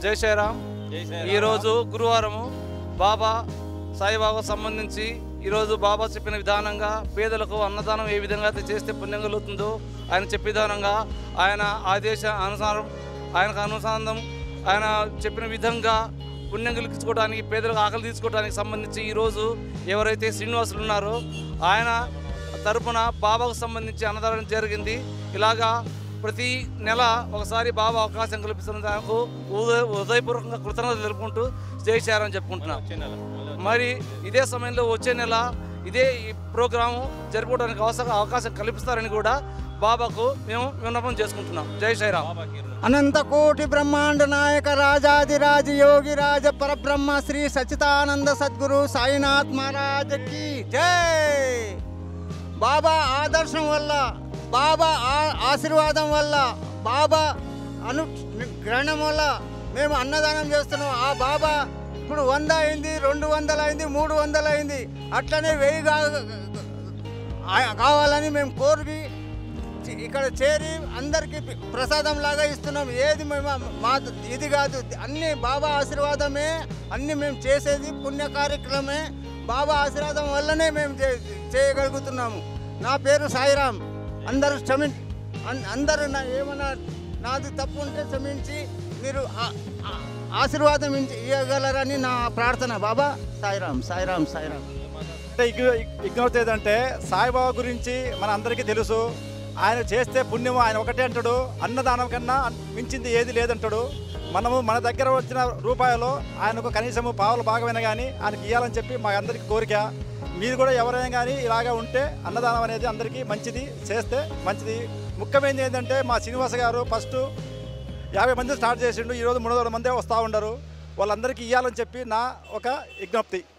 జై శ్రీరామ్ ఈరోజు గురువారము బాబా సాయిబాబా సంబంధించి ఈరోజు బాబా చెప్పిన విధానంగా పేదలకు అన్నదానం ఏ విధంగా అయితే చేస్తే పుణ్యం కలుగుతుందో ఆయన చెప్పే విధానంగా ఆయన ఆదేశ అనుసారం ఆయనకు అనుసంధానం ఆయన చెప్పిన విధంగా పుణ్యం కలిగించుకోవడానికి పేదలకు ఆకలి తీసుకోవడానికి సంబంధించి ఈరోజు ఎవరైతే శ్రీనివాసులు ఉన్నారో ఆయన తరపున బాబాకు సంబంధించి అన్నదానం జరిగింది ఇలాగా ప్రతి నెల ఒకసారి బాబా అవకాశం కల్పిస్తున్న దానికి ఉదయ హృదయపూర్వకంగా కృతజ్ఞతలు తెలుపుకుంటూ జై శ్రీరామ్ చెప్పుకుంటున్నాం మరి ఇదే సమయంలో వచ్చే నెల ఇదే ఈ ప్రోగ్రాము జరుపుకోవడానికి అవసరం అవకాశం కల్పిస్తారని కూడా బాబాకు మేము విన్నపం చేసుకుంటున్నాం జై శ్రీరామ్ అనంత కోటి బ్రహ్మాండ నాయక రాజాదిరాజ యోగి రాజ పరబ్రహ్మ శ్రీ సచితానంద సద్గురు సాయినాథ్ మహారాజ్ కి జై బాబా ఆదర్శం వల్ల బాబా ఆ- ఆశీర్వాదం వల్ల బాబా అను గ్రహణం వల్ల మేము అన్నదానం చేస్తున్నాం ఆ బాబా ఇప్పుడు వంద అయింది రెండు వందలు అయింది మూడు వందలు అయింది అట్లనే వెయ్యి కా- ఆ- కావాలని మేము కోరి చి- ఇక్కడ చేరి అందరికీ పి- ప్రసాదం లాగా ఇస్తున్నాం ఏది మేము మా ఇది కాదు అన్ని బాబా ఆశీర్వాదమే అన్ని మేము చేసేది పుణ్య కార్యక్రమమే బాబా ఆశీర్వాదం వల్లనే మేము చే- చేయగలుగుతున్నాము నా పేరు సాయిరామ్ అందరూ క్షమి అన్- అందరూ నా ఏమన్నా నాది తప్పు ఉంటే క్షమించి మీరు ఆ- ఆ- ఆశీర్వాదం ఇచ్చి- ఇవ్వగలరని నా ప్రార్థన బాబా సాయిరామ్ సాయిరామ్ సాయిరామ్ అంటే ఇగ్నో ఇగ్నోర్ ఏదంటే సాయిబాబా గురించి మన అందరికీ తెలుసు ఆయన చేస్తే పుణ్యం ఆయన ఒకటే అంటాడు అన్నదానం కన్నా మించింది ఏది లేదంటాడు మనము మన దగ్గర వచ్చిన రూపాయలు ఆయనకు కనీసము పావుల భాగమైన కానీ ఆయనకి ఇవ్వాలని చెప్పి మా అందరికీ కోరిక మీరు కూడా ఎవరైనా కానీ ఇలాగా ఉంటే అన్నదానం అనేది అందరికీ మంచిది చేస్తే మంచిది ముఖ్యమైనది ఏంటంటే మా శ్రీనివాస గారు ఫస్ట్ యాభై మంది స్టార్ట్ చేసిండు ఈరోజు మూడు వందల మందే వస్తూ ఉండరు వాళ్ళందరికీ ఇవ్వాలని చెప్పి నా ఒక విజ్ఞప్తి